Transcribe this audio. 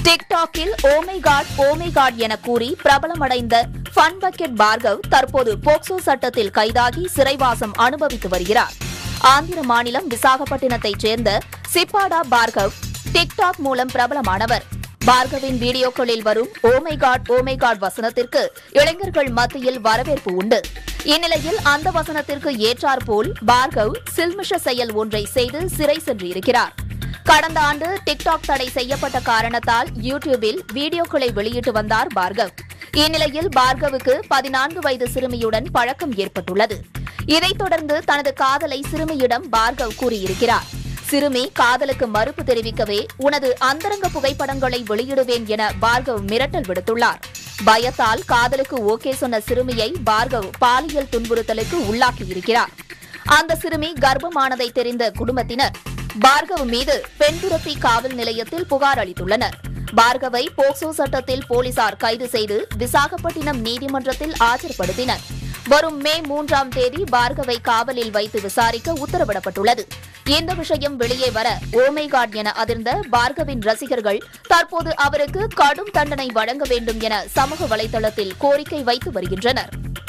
டிக்டாக்கில் ஓமை காட் ஓமை காட் என கூறி பிரபலமடைந்த ஃபன் பக்கெட் பார்கவ் தற்போது போக்சோ சட்டத்தில் கைதாகி சிறைவாசம் அனுபவித்து வருகிறார் ஆந்திர மாநிலம் விசாகப்பட்டினத்தைச் சேர்ந்த சிப்பாடா பார்கவ் டிக்டாக் மூலம் பிரபலமானவர் பார்கவின் வீடியோக்களில் வரும் ஓமை காட் ஓமை காட் வசனத்திற்கு இளைஞர்கள் மத்தியில் வரவேற்பு உண்டு இந்நிலையில் அந்த வசனத்திற்கு ஏற்றாற்போல் பார்கவ் சில்மிஷ செயல் ஒன்றை செய்து சிறை சென்றிருக்கிறார் கடந்த ஆண்டு டிக்டாக் தடை செய்யப்பட்ட காரணத்தால் யூடியூபில் வீடியோக்களை வெளியிட்டு வந்தார் பார்கவ் இந்நிலையில் பார்கவுக்கு பதினான்கு வயது சிறுமியுடன் பழக்கம் ஏற்பட்டுள்ளது இதைத் தொடர்ந்து தனது காதலை சிறுமியிடம் பார்கவ் கூறியிருக்கிறார் சிறுமி காதலுக்கு மறுப்பு தெரிவிக்கவே உனது அந்தரங்க புகைப்படங்களை வெளியிடுவேன் என பார்கவ் மிரட்டல் விடுத்துள்ளார் பயத்தால் காதலுக்கு ஓகே சொன்ன சிறுமியை பார்கவ் பாலியல் துன்புறுத்தலுக்கு உள்ளாக்கியிருக்கிறார் அந்த சிறுமி கர்ப்பமானதை தெரிந்த குடும்பத்தினர் பார்கவ் மீது பெண்துரப்பி காவல் நிலையத்தில் புகார் அளித்துள்ளனர் பார்கவை போக்சோ சட்டத்தில் போலீசார் கைது செய்து விசாகப்பட்டினம் நீதிமன்றத்தில் ஆஜர்படுத்தினர் வரும் மே மூன்றாம் தேதி பார்கவை காவலில் வைத்து விசாரிக்க உத்தரவிடப்பட்டுள்ளது இந்த விஷயம் வெளியே வர ஓமை காட் என அதிர்ந்த பார்கவின் ரசிகர்கள் தற்போது அவருக்கு கடும் தண்டனை வழங்க வேண்டும் என சமூக வலைதளத்தில் கோரிக்கை வைத்து வருகின்றனர்